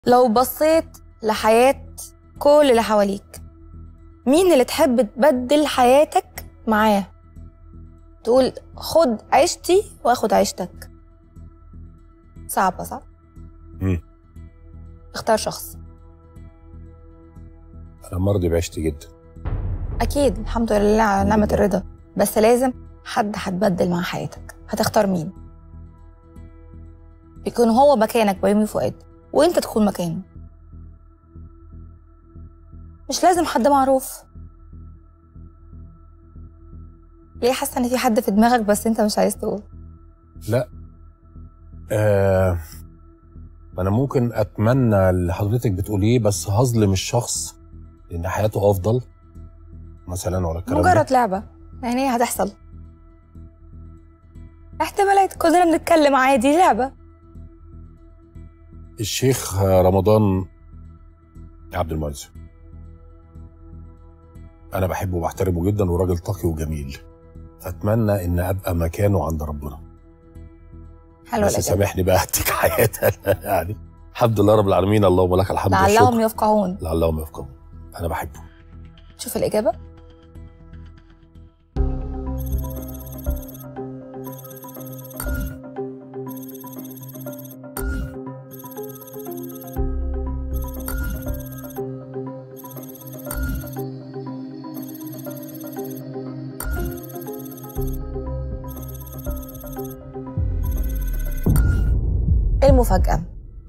لو بصيت لحياة كل اللي حواليك مين اللي تحب تبدل حياتك معاه تقول خد عيشتي واخد عيشتك صعبة صح؟ مم. اختار شخص انا مرضي بعيشتي جدا أكيد الحمد لله على نعمة الرضا بس لازم حد هتبدل مع حياتك هتختار مين؟ يكون هو مكانك بيومي فؤاد وانت تكون مكانه مش لازم حد معروف ليه حاسه ان في حد في دماغك بس انت مش عايز تقول آه انا ممكن اتمنى اللي حضرتك بتقوليه بس هظلم الشخص لان حياته افضل مثلا ولا الكلام ده مجرد لعبه يعني ايه هتحصل احتمالات كلنا بنتكلم عادي لعبه الشيخ رمضان عبد المعز انا بحبه وبحترمه جدا وراجل تقي وجميل اتمنى ان ابقى مكانه عند ربنا حلوه بس الإجابة. سامحني بقى اديك حياتها يعني الحمد لله رب العالمين اللهم لك الحمد لعلهم والشكر يفقهون لعلهم يفقهون انا بحبه شوف الإجابة المفاجأة